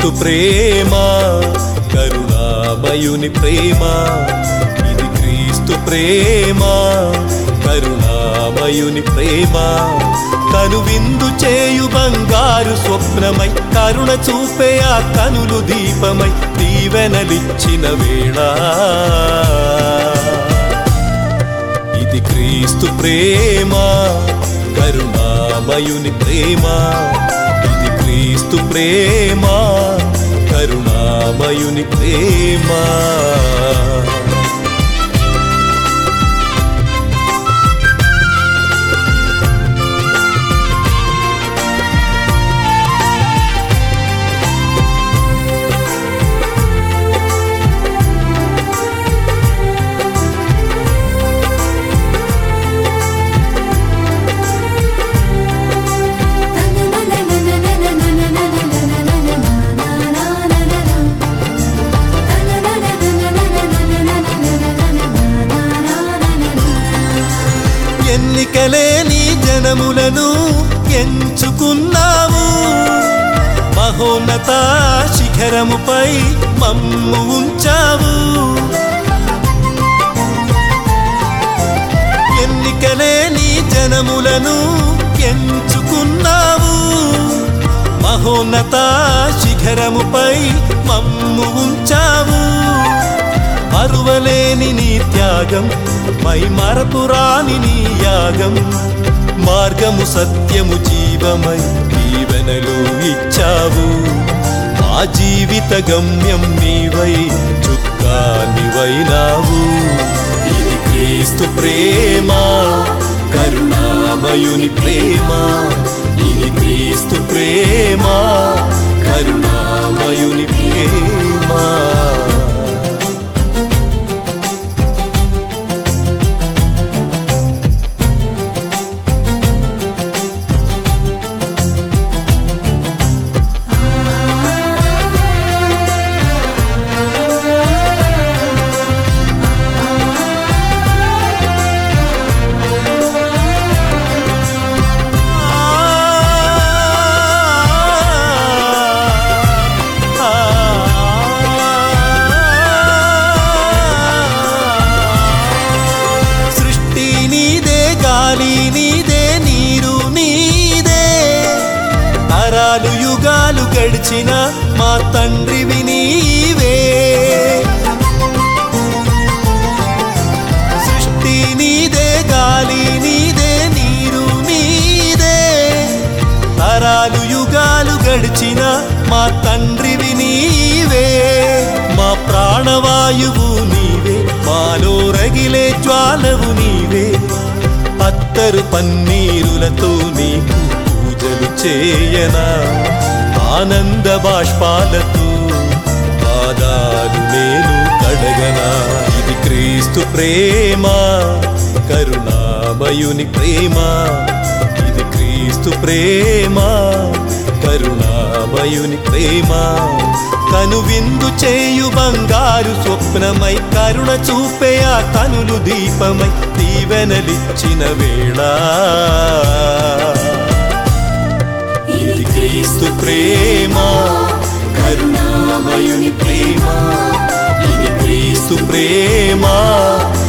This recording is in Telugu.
క్రీస్తు ప్రేమ కరుణామయుని ప్రేమ ఇది క్రీస్తు ప్రేమ కరుణామయుని ప్రేమ కనువిందు చేయు బంగారు స్వప్నమై కరుణ చూపే ఆ కనులు దీపమై దీవెనలిచ్చిన వేళ ఇది క్రీస్తు ప్రేమ కరుణామయుని ప్రేమ ఇది క్రీస్తు ప్రేమ కరుణామయుని ప్రేమ ఎన్నికలేని జనములను ఎంచుకున్నావు మహోన్నత శిఖరముపై మమ్ము ఉంచావు ఎన్నికలేని జనములను ఎంచుకున్నావు మహోన్నత శిఖరముపై మమ్ము ఉంచావు మరువలేని నీ త్యాగం మై మరపురాని నీ యాగం మార్గము సత్యము జీవమై జీవనలు ఇచ్చావు మా జీవిత గమ్యం నీవై చుక్కానివైనావు ఇది క్రీస్తు ప్రేమ కరుణామయుని ప్రేమ ఇది క్రీస్తు ప్రేమ కరుణామయుని ప్రేమ సృష్టి నీదే గాలి నీదే నీరు నీదే తరాలు యుగాలు గడిచిన మా తండ్రివి నీవే సృష్టి నీదే గాలి నీదే నీరు నీదే తరాలు యుగాలు గడిచిన మా తండ్రివి నీవే మా ప్రాణవాయువు నీవే మాలో రగిలే జ్వాలవు నీవే అత్తరు పన్నీరులతో నీకు పూజలు చేయనా ఆనంద బాష్పాలతో పాదాలు నేను కడగనా ఇది క్రీస్తు ప్రేమ కరుణామయుని ప్రేమ ఇది క్రీస్తు ప్రేమ కరుణామయుని ప్రేమ కనువిందు చేయు బంగారు స్వప్నమై కరుణ చూపే ఆ కనులు దీపమై దీవెనలిచ్చిన వేళ ఇది క్రీస్తు ప్రేమ కరుణామయుని ప్రేమ ఇది క్రీస్తు ప్రేమ